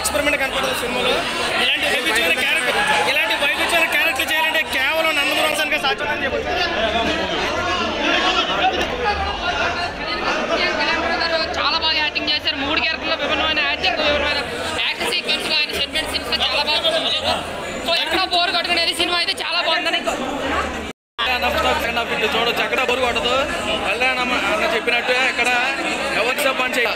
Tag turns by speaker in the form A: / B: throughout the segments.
A: experiment కనపడుతుంది సినిమాలో ఇలాంటి వైవిధ్యమైన క్యారెక్టర్ ఇలాంటి వైవిధ్యమైన క్యారెక్టర్ చేయాలంటే కేవలం నందమూరి వంశానికే సాధ్యమని చెప్పచ్చు
B: చాలా బాగా యాక్టింగ్ చేశారు మూడు క్యారెక్టర్లో విభిన్నమైన యాక్టింగ్ విభిన్నమైన యాక్షన్ సీక్వెన్స్ లో ఆయన సెంటిమెంట్ సీన్స్ లో చాలా బాగా చూపించారు సో ఎక్కడ బోర్ కొట్టుకునేది సినిమా అయితే చాలా బాగుందని
A: చూడొచ్చు ఎక్కడ బరువు పడదు కళ్యాణ్ అన్న చెప్పినట్టు ఇక్కడ ఎవరికి పని చేయాలి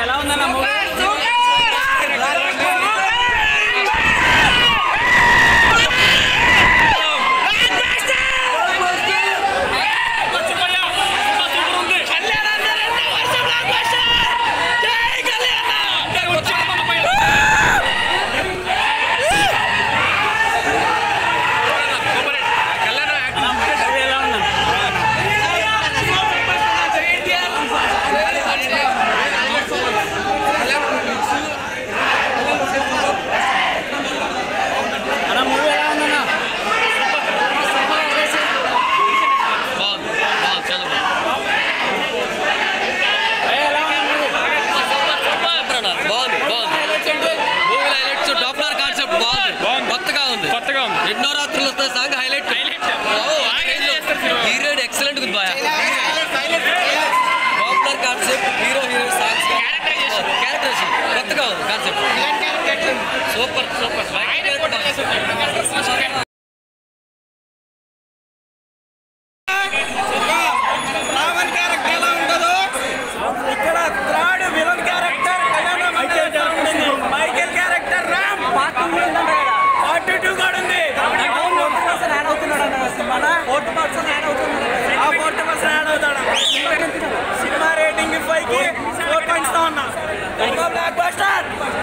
C: బాగుంది బాగుంది మూవీ హైలైట్స్ డాప్లర్ కాన్సెప్ట్ బాగుంది కొత్తగా ఉంది
A: కొత్తగా ఉంది
C: ఎన్నో రాత్రులు వస్తే సాంగ్ హైలైట్ హీరో ఎక్సలెంట్ ఉంది boy Doppler concept hero hero songs characterisation కొత్తగా ఉంది concept super super
A: Ravan character ఎలా ఉంటుందో ఇక్కడ third villain character Michael character Ram part two part two కూడా ఉంది ఫోర్త్ పర్సన్ యాడ్ అవుతున్నాడు ఆ ఫోర్త్ పర్సన్ యాడ్ అవుతాడు సినిమా రేటింగ్ ఫైవ్ కి ఫోర్ పాయింట్స్ తో ఉన్నా బ్లాక్ బస్టర్